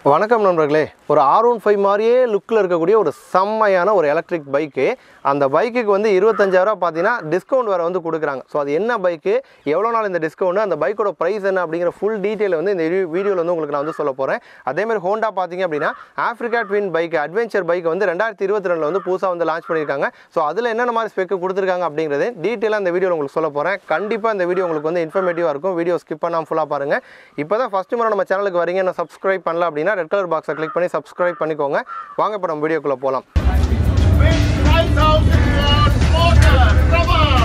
வணக்கம் நண்பர்களே ஒரு ஆர் ஒன் ஃபைவ் மாதிரியே லுக்கில் இருக்கக்கூடிய ஒரு செம்மையான ஒரு எலக்ட்ரிக் பைக்கு அந்த பைக்குக்கு வந்து இருபத்தஞ்சாயிரம் பார்த்தீங்கன்னா டிஸ்கவுண்ட் வேறு வந்து கொடுக்குறாங்க ஸோ அது என்ன பைக்கு எவ்வளோ நாள் இந்த டிஸ்கவுண்ட் அந்த பைக்கோட ப்ரைஸ் என்ன அப்படிங்கிற ஃபுல் டீட்டெயில் வந்து இந்த வீடியோவில் வந்து உங்களுக்கு நான் வந்து சொல்ல போகிறேன் அதேமாதிரி ஹோண்டா பார்த்தீங்க அப்படின்னா Africa twin bike adventure bike வந்து ரெண்டாயிரத்தி இருபத்தி ரெண்டில் வந்து புதுசாக வந்து லான்ச் பண்ணியிருக்காங்க ஸோ அதில் என்னென்ன மாதிரி ஸ்பெக்கு கொடுத்துருக்காங்க அப்படிங்கிறது டீட்டெயிலாக இந்த வீடியோவில் உங்களுக்கு சொல்ல போகிறேன் கண்டிப்பாக இந்த வீடியோ உங்களுக்கு வந்து இன்ஃபர்மேட்டிவாக இருக்கும் வீடியோ ஸ்கிப் பண்ணாமல் ஃபுல்லாக பாருங்கள் இப்போ தான் ஃபஸ்ட்டு முறை நம்ம சேனலுக்கு வரீங்க நான் சப்ஸ்கிரைப் பண்ணல அப்படின்னா ரெட் கலர் பாக்ஸை கிளிக் பண்ணி சப்ஸ்கிரைப் பண்ணிக்கோங்க வாங்க இப்போ நம்ம வீடியோக்குள்ளே போகலாம் With 5,000 watts motor, come on!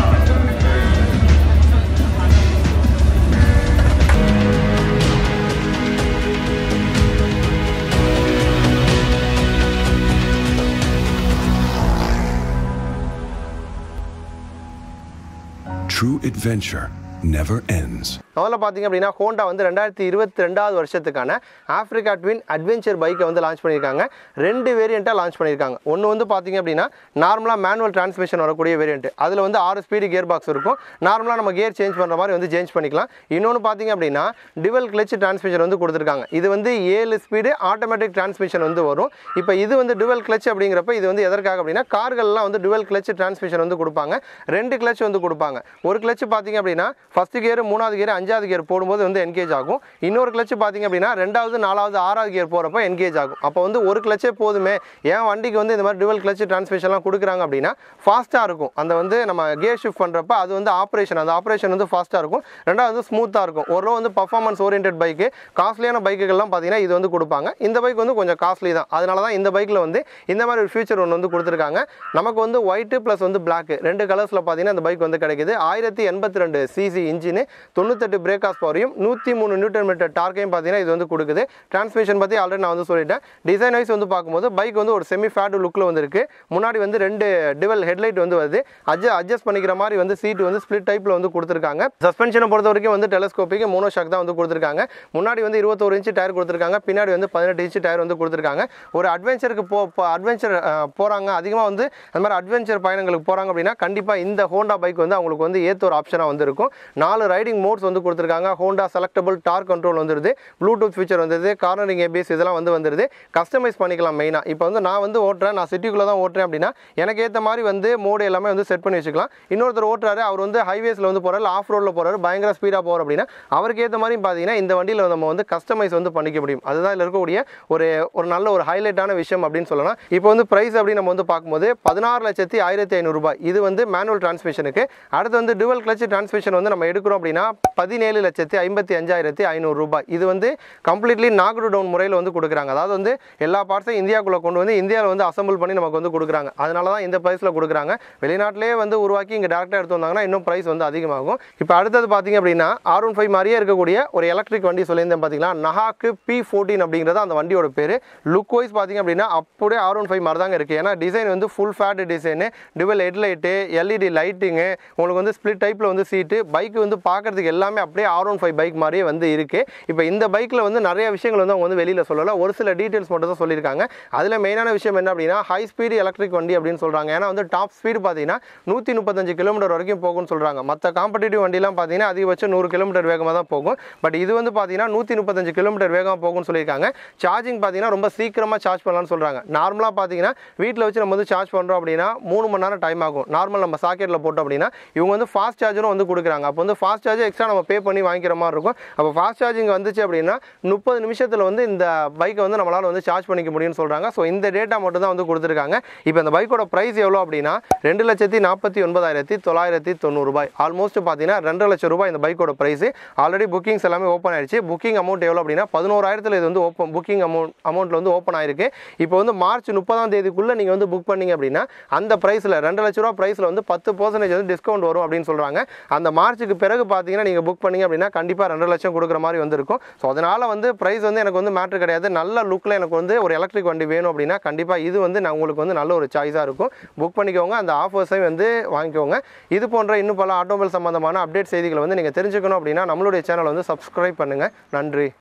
True adventure never ends. முதல்ல பார்த்தீங்க அப்படின்னா ஹோண்டா வந்து ரெண்டாயிரத்தி இருபத்தி ரெண்டாவது வருஷத்துக்கான ஆஃப்ரிக்கா ட்வின் அட்வென்ச்சர் பைக்கை வந்து லான்ச் பண்ணியிருக்காங்க ரெண்டு வேரியண்ட்டாக லான்ச் பண்ணியிருக்காங்க ஒன்று வந்து பார்த்தீங்க அப்படின்னா நார்மலாக மேனுவல் டிரான்ஸ்மிஷன் வரக்கூடிய வேரியண்ட் அதில் வந்து ஆறு ஸ்பீடு கியர் பாக்ஸ் இருக்கும் நார்மலாக நம்ம கியர் சேஞ்ச் பண்ணுற மாதிரி வந்து சேஞ்ச் பண்ணிக்கலாம் இன்னொன்று பார்த்தீங்க அப்படின்னா டிவல் கிளச் டிரான்ஸ்மிஷன் வந்து கொடுத்துருக்காங்க இது வந்து ஏழு ஸ்பீடு ஆட்டோமேட்டிக் டிரான்ஸ்மிஷன் வந்து வரும் இப்போ இது வந்து டிவல் கிளச் அப்படிங்கிறப்ப இது வந்து எதற்காக அப்படின்னா கார்கள்லாம் வந்து டிவல் கிளச் டிரான்ஸ்மிஷன் வந்து கொடுப்பாங்க ரெண்டு கிளச் வந்து கொடுப்பாங்க ஒரு கிளச் பார்த்தீங்க அப்படின்னா ஃபஸ்ட்டு கியர் மூணாவது கியர் அஞ்சாவது கியர் போடும்போது வந்து என்கேஜ் ஆகும் இன்னொரு கிளச் பார்த்தீங்க அப்படின்னா ரெண்டாவது நாலாவது ஆறாவது கியர் போகிறப்ப என்கேஜ் ஆகும் அப்போ வந்து ஒரு கிளச்சே போதுமே ஏன் வண்டிக்கு வந்து இந்த மாதிரி டிவல் கிளச் டிரான்ஸ்மிஷன்லாம் கொடுக்குறாங்க அப்படின்னா ஃபாஸ்ட்டாக இருக்கும் அந்த வந்து நம்ம கியர் ஷிஃப்ட் பண்ணுறப்ப அது வந்து ஆப்ரேஷன் அந்த ஆப்ரேஷன் வந்து ஃபாஸ்ட்டாக இருக்கும் ரெண்டாவது வந்து ஸ்மூத்தாக இருக்கும் ஒரு வந்து பர்ஃபார்மன்ஸ் ஓரியன்ட் பைக்கு காஸ்ட்லியான பைக்குகள்லாம் பார்த்தீங்கன்னா இது வந்து கொடுப்பாங்க இந்த பைக் வந்து கொஞ்சம் காஸ்ட்லி தான் அதனால தான் இந்த பைக்கில் வந்து இந்த மாதிரி ஒரு ஃபியூச்சர் ஒன்று வந்து கொடுத்துருக்காங்க நமக்கு வந்து ஒயிட்டு ப்ளஸ் வந்து பிளாக் ரெண்டு கலர்ஸில் பார்த்தீங்கன்னா இந்த பைக் வந்து கிடைக்குது ஆயிரத்தி எண்பத்தி ரெண்டு சிசி இன்ஜின் தொண்ணூத்தெட்டு பிரேக் ஆஸ் பவரையும் நூற்றி மூணு நியூட்டன் மீட்டர் டார்க்கையும் பார்த்தீங்கன்னா இது வந்து கொடுக்குது டிரான்ஸ்மிஷன் பற்றி ஆல்ரெடி நான் வந்து சொல்லிட்டேன் டிசைன் வைஸ் வந்து பார்க்கும்போது பைக் வந்து ஒரு செமி ஃபேட் லுக்கில் வந்து இருக்கு முன்னாடி வந்து ரெண்டு டிவல் ஹெட்லைட் வந்து வருது அட்ஜ அட்ஜஸ்ட் பண்ணிக்கிற மாதிரி வந்து சீட் வந்து ஸ்ப்ளிட் டைப்பில் வந்து கொடுத்துருக்காங்க சஸ்பென்ஷனை பொறுத்த வரைக்கும் வந்து டெலஸ்கோப்பிக்கு மோனோ ஷாக் தான் வந்து கொடுத்துருக்காங்க முன்னாடி வந்து இருபத்தோரு இன்ச்சு டயர் கொடுத்துருக்காங்க பின்னாடி வந்து பதினெட்டு இன்ச்சு டயர் வந்து கொடுத்துருக்காங்க ஒரு அட்வென்ச்சருக்கு போ அட்வென்ச்சர் போகிறாங்க அதிகமாக வந்து அந்த மாதிரி அட்வென்ச்சர் பயணங்களுக்கு போகிறாங்க அப்படின்னா கண்டிப்பாக இந்த ஹோண்டா பைக் வந்து அவங்களுக்கு வந்து ஏற்ற ஒரு ஆப்ஷனாக வந்து இருக்கும் நாலு ரைடிங் மோட்ஸ் வந்து கொடுத்துருக்காங்க ஹோண்டா செலக்டபிள் டார் கண்ட்ரோல் வந்துருது ப்ளூடூத் ஃபீச்சர் வந்துருது கார்னரிங் ஏபிஎஸ் இதெல்லாம் வந்து வந்துருது கஸ்டமைஸ் பண்ணிக்கலாம் மெயினாக இப்போ வந்து நான் வந்து ஓட்டுறேன் நான் சிட்டிக்குள்ளே தான் ஓட்டுறேன் அப்படின்னா எனக்கு ஏற்ற மாதிரி வந்து மோடு எல்லாமே வந்து செட் பண்ணி வச்சுக்கலாம் இன்னொருத்தர் ஓட்டுறாரு அவர் வந்து ஹைவேஸில் வந்து போகிறாரு ஆஃப் ரோடில் போகிறாரு பயங்கர ஸ்பீடாக போகிறார் அப்படின்னா அவருக்கு ஏற்ற மாதிரி பார்த்தீங்கன்னா இந்த வண்டியில் நம்ம வந்து கஸ்டமைஸ் வந்து பண்ணிக்க முடியும் அதுதான் இதில் இருக்கக்கூடிய ஒரு ஒரு நல்ல ஒரு ஹைலைட்டான விஷயம் அப்படின்னு சொல்லலாம் இப்போ வந்து ப்ரைஸ் அப்படின்னு நம்ம வந்து பார்க்கும்போது பதினாறு லட்சத்தி ஆயிரத்தி ஐநூறு ரூபாய் இது வந்து மேனுவல் டிரான்ஸ்மிஷனுக்கு அடுத்து வந்து டுவல் கிளச் டிரான்ஸ்மிஷன் வந்து நம்ம எடுக்கிறோம் அப்படின்னா பதினேழு லட்சத்தி ஐம்பத்தி அஞ்சாயிரத்தி ஐநூறு ரூபாய் இது வந்து கம்ப்ளீட்லி நாக்டு டவுன் முறையில் வந்து கொடுக்குறாங்க அதாவது வந்து எல்லா பார்ட்ஸையும் இந்தியாவுக்குள்ளே கொண்டு வந்து இந்தியாவில் வந்து அசம்பிள் பண்ணி நமக்கு வந்து கொடுக்குறாங்க அதனால தான் இந்த ப்ரைஸில் கொடுக்குறாங்க வெளிநாட்டிலே வந்து உருவாக்கி இங்கே டேரெக்டாக எடுத்து வந்தாங்கன்னா இன்னும் ப்ரைஸ் வந்து அதிகமாகும் இப்போ அடுத்தது பார்த்தீங்க அப்படின்னா ஆர் ஒன் ஃபைவ் மாதிரியே இருக்கக்கூடிய ஒரு எலக்ட்ரிக் வண்டி சொல்லியிருந்தேன் பார்த்தீங்கன்னா நஹாக்கு பி ஃபோர்டீன் அப்படிங்கிறது அந்த வண்டியோட பேர் லுக் வைஸ் பார்த்தீங்க அப்படின்னா அப்படியே ஆர் ஒன் ஃபைவ் மாதிரி தாங்க இருக்குது ஏன்னா டிசைன் வந்து full faired design dual headlight LED lighting உங்களுக்கு வந்து ஸ்ப்ளிட் டைப்பில் வந்து சீட்டு பைக் வந்து பார்க்குறதுக்கு எல்லாமே அப்படியே ஆர் ஒன் ஃபைவ் பைக் மாதிரியே வந்து இருக்குது இப்போ இந்த பைக்கில் வந்து நிறைய விஷயங்கள் வந்து அவங்க வந்து வெளியில் சொல்லலை ஒரு சில டீட்டெயில்ஸ் மட்டும் தான் சொல்லியிருக்காங்க அதில் மெயினான விஷயம் என்ன அப்படின்னா ஹை ஸ்பீடு எலக்ட்ரிக் வண்டி அப்படின்னு சொல்கிறாங்க ஏன்னா வந்து டாப் ஸ்பீடு பார்த்தீங்கன்னா நூற்றி முப்பத்தஞ்சு கிலோமீட்டர் வரைக்கும் போகும்னு சொல்கிறாங்க மற்ற காம்படிட்டிவ் வண்டிலாம் பார்த்தீங்கன்னா அதிகபட்சம் நூறு கிலோமீட்டர் வேகமாக தான் போகும் பட் இது வந்து பார்த்தீங்கன்னா நூற்றி முப்பத்தஞ்சு கிலோமீட்டர் வேகமாக போகும்னு சொல்லியிருக்காங்க சார்ஜிங் பார்த்தீங்கன்னா ரொம்ப சீக்கிரமாக சார்ஜ் பண்ணலாம்னு சொல்கிறாங்க நார்மலாக பார்த்தீங்கன்னா வீட்டில் வச்சு நம்ம வந்து சார்ஜ் பண்ணுறோம் அப்படின்னா மூணு மணி நேரம் டைம் ஆகும் நார்மல் நம்ம சாக்கெட்டில் போட்டோம் அப்படின்னா இவங்க வந்து ஃபாஸ்ட் சார்ஜரும் வந்து கொடுக்குறாங்க அப்போ வந்து ஃபாஸ்ட் சார்ஜ் எக்ஸ்ட்ரா நம்ம பே பண்ணி வாங்கிக்கிற மாதிரி இருக்கும் அப்போ ஃபாஸ்ட் சார்ஜிங் வந்துச்சு அப்படின்னா முப்பது நிமிஷத்தில் வந்து இந்த பைக்கை வந்து நம்மளால் வந்து சார்ஜ் பண்ணிக்க முடியும்னு சொல்கிறாங்க ஸோ இந்த டேட்டா மட்டும் தான் வந்து கொடுத்துருக்காங்க இப்போ இந்த பைக்கோட ப்ரைஸ் எவ்வளோ அப்படின்னா ரெண்டு லட்சத்தி நாற்பத்தி ஒன்பதாயிரத்தி தொள்ளாயிரத்தி தொண்ணூறு ரூபாய் ஆல்மோஸ்ட் பார்த்தீங்கன்னா ரெண்டு லட்சம் ரூபாய் இந்த பைக்கோட ப்ரைஸ் ஆல்ரெடி புக்கிங்ஸ் எல்லாமே ஓப்பன் ஆயிடுச்சு புக்கிங் அமௌண்ட் எவ்வளோ அப்படின்னா பதினோராயிரத்தில் இது வந்து ஓப்பன் புக்கிங் அமௌண்ட் அமௌண்ட்டில் வந்து ஓப்பன் ஆயிருக்கு இப்போ வந்து மார்ச் முப்பதாம் தேதிக்குள்ளே நீங்கள் வந்து புக் பண்ணீங்க அப்படின்னா அந்த ப்ரைஸில் ரெண்டு லட்ச ரூபா ப்ரைஸில் வந்து பத்து பர்சன்டேஜ் வந்து டிஸ்கவுண்ட் வரும் அப்படின்னு சொல்கிறாங்க அந்த மார்ச்சுக்கு பிறகு பார்த்தீங்கன்னா நீங்கள் புக் பண்ணீங்க அப்படின்னா கண்டிப்பாக ரெண்டு லட்சம் கொடுக்குற மாதிரி வந்திருக்கும் ஸோ அதனால் வந்து ப்ரைஸ் வந்து எனக்கு வந்து மேட்ரு கிடையாது நல்ல லுக்கில் எனக்கு வந்து ஒரு எலக்ட்ரிக் வண்டி வேணும் அப்படின்னா கண்டிப்பாக இது வந்து நான் உங்களுக்கு வந்து நல்ல ஒரு சாய்ஸாக இருக்கும் புக் பண்ணிக்கோங்க அந்த ஆஃபர்ஸையும் வந்து வாங்கிக்கோங்க இது போன்ற இன்னும் பல ஆட்டோமொபைல் சம்பந்தமான அப்டேட் செய்திகளை வந்து நீங்கள் தெரிஞ்சுக்கணும் அப்படின்னா நம்மளுடைய சேனலை வந்து சப்ஸ்கிரைப் பண்ணுங்கள் நன்றி